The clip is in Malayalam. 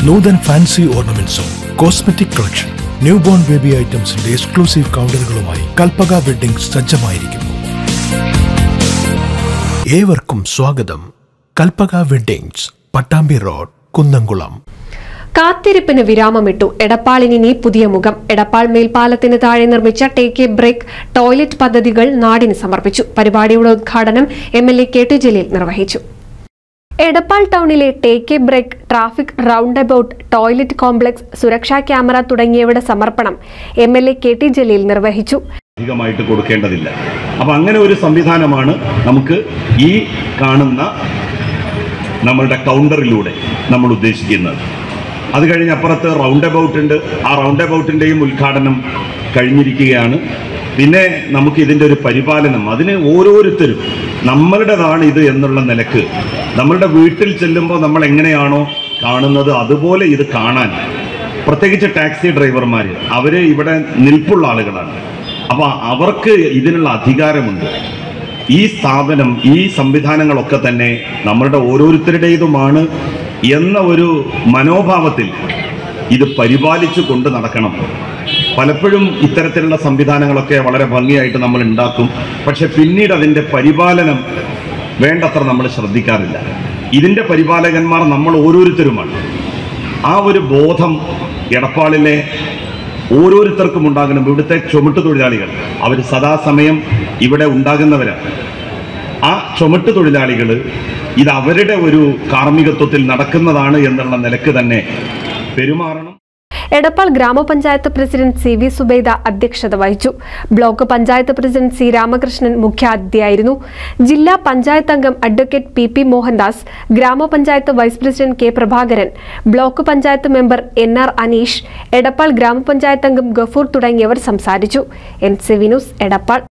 നൂതൻ ഫാൻസി ഓർണമെന്റ്സും cosmetic collection new born baby ഐറ്റംസിന്റെ എക്സ്ക്ലൂസീവ് കൗണ്ടറുകളുമായി കൽപ്പക വെഡിംഗ് സജ്ജമായിരിക്കുന്നു ഏവർക്കും സ്വാഗതം കൽപ്പക വെഡിങ്സ് പട്ടാമ്പി റോഡ് കുന്നംകുളം കാത്തിരിപ്പിന് വിരാമമിട്ടു എടപ്പാളിന് ഇനി പുതിയ മുഖം എടപ്പാൾ മേൽപ്പാലത്തിന് താഴെ നിർമ്മിച്ച ടേക്ക് എ ബ്രേക്ക് ടോയ്ലറ്റ് പദ്ധതികൾ നാടിന് സമർപ്പിച്ചു പരിപാടിയുടെ ഉദ്ഘാടനം M L A K T Jaleel നിർവഹിച്ചു എടപ്പാൾ ടൗണിലെ take a break traffic round about toilet complex സുരക്ഷാ ക്യാമറ തുടങ്ങിയവയുടെ സമർപ്പണം M L A K T Jaleel നിർവഹിച്ചു അധികമായിട്ട് കൊടുക്കേണ്ടതില്ല അപ്പം അങ്ങനെ ഒരു സംവിധാനമാണ് നമുക്ക് ഈ കാണുന്ന നമ്മളുടെ കൗണ്ടറിലൂടെ നമ്മൾ ഉദ്ദേശിക്കുന്നത് അത് കഴിഞ്ഞ് അപ്പുറത്ത് റൗണ്ട് അബൌട്ട് ഉണ്ട് ആ റൗണ്ട് അബൌട്ടിൻ്റെയും ഉദ്ഘാടനം കഴിഞ്ഞിരിക്കുകയാണ് പിന്നെ നമുക്ക് ഇതിൻ്റെ ഒരു പരിപാലനം അതിന് ഓരോരുത്തരും നമ്മളുടേതാണ് ഇത് എന്നുള്ള നിലക്ക് നമ്മളുടെ വീട്ടിൽ ചെല്ലുമ്പോൾ നമ്മൾ എങ്ങനെയാണോ കാണുന്നത് അതുപോലെ ഇത് കാണാൻ പ്രത്യേകിച്ച് ടാക്സി ഡ്രൈവർമാർ അവർ ഇവിടെ നിൽപ്പുള്ള ആളുകളാണ് അപ്പോൾ അവർക്ക് ഇതിനുള്ള അധികാരമുണ്ട് ഈ സ്ഥാപനം ഈ സംവിധാനങ്ങളൊക്കെ തന്നെ നമ്മളുടെ ഓരോരുത്തരുടേതുമാണ് എന്ന ഒരു മനോഭാവത്തിൽ ഇത് പരിപാലിച്ചു കൊണ്ട് നടക്കണം പലപ്പോഴും ഇത്തരത്തിലുള്ള സംവിധാനങ്ങളൊക്കെ വളരെ ഭംഗിയായിട്ട് നമ്മൾ ഉണ്ടാക്കും പക്ഷെ പിന്നീട് അതിൻ്റെ പരിപാലനം വേണ്ടത്ര നമ്മൾ ശ്രദ്ധിക്കാറില്ല ഇതിൻ്റെ പരിപാലകന്മാർ നമ്മൾ ഓരോരുത്തരുമാണ് ആ ഒരു ബോധം എടപ്പാളിലെ ഓരോരുത്തർക്കും ഉണ്ടാകണം ഇവിടുത്തെ ചുമട്ട് തൊഴിലാളികൾ അവർ സദാസമയം ഇവിടെ ഉണ്ടാകുന്നവരാണ് ആ ചുമട്ട് തൊഴിലാളികൾ ഇത് അവരുടെ ഒരു കാർമ്മികത്വത്തിൽ നടക്കുന്നതാണ് എന്നുള്ള നിലക്ക് തന്നെ പെരുമാറണം എടപ്പാൾ ഗ്രാമപഞ്ചായത്ത് പ്രസിഡന്റ് സി വി സുബൈദ അധ്യക്ഷത വഹിച്ചു block panchayat president C Ramakrishnan മുഖ്യാതിഥിയായിരുന്നു ജില്ലാ പഞ്ചായത്ത് അംഗം അഡ്വക്കേറ്റ് പി പി മോഹൻദാസ് ഗ്രാമപഞ്ചായത്ത് vice president K Prabhakaran block panchayat member N R Aneesh Edappal ഗ്രാമപഞ്ചായത്ത് അംഗം ഗഫൂർ തുടങ്ങിയവർ സംസാരിച്ചു എൻ സി വിനൂസ് എടപ്പാൾ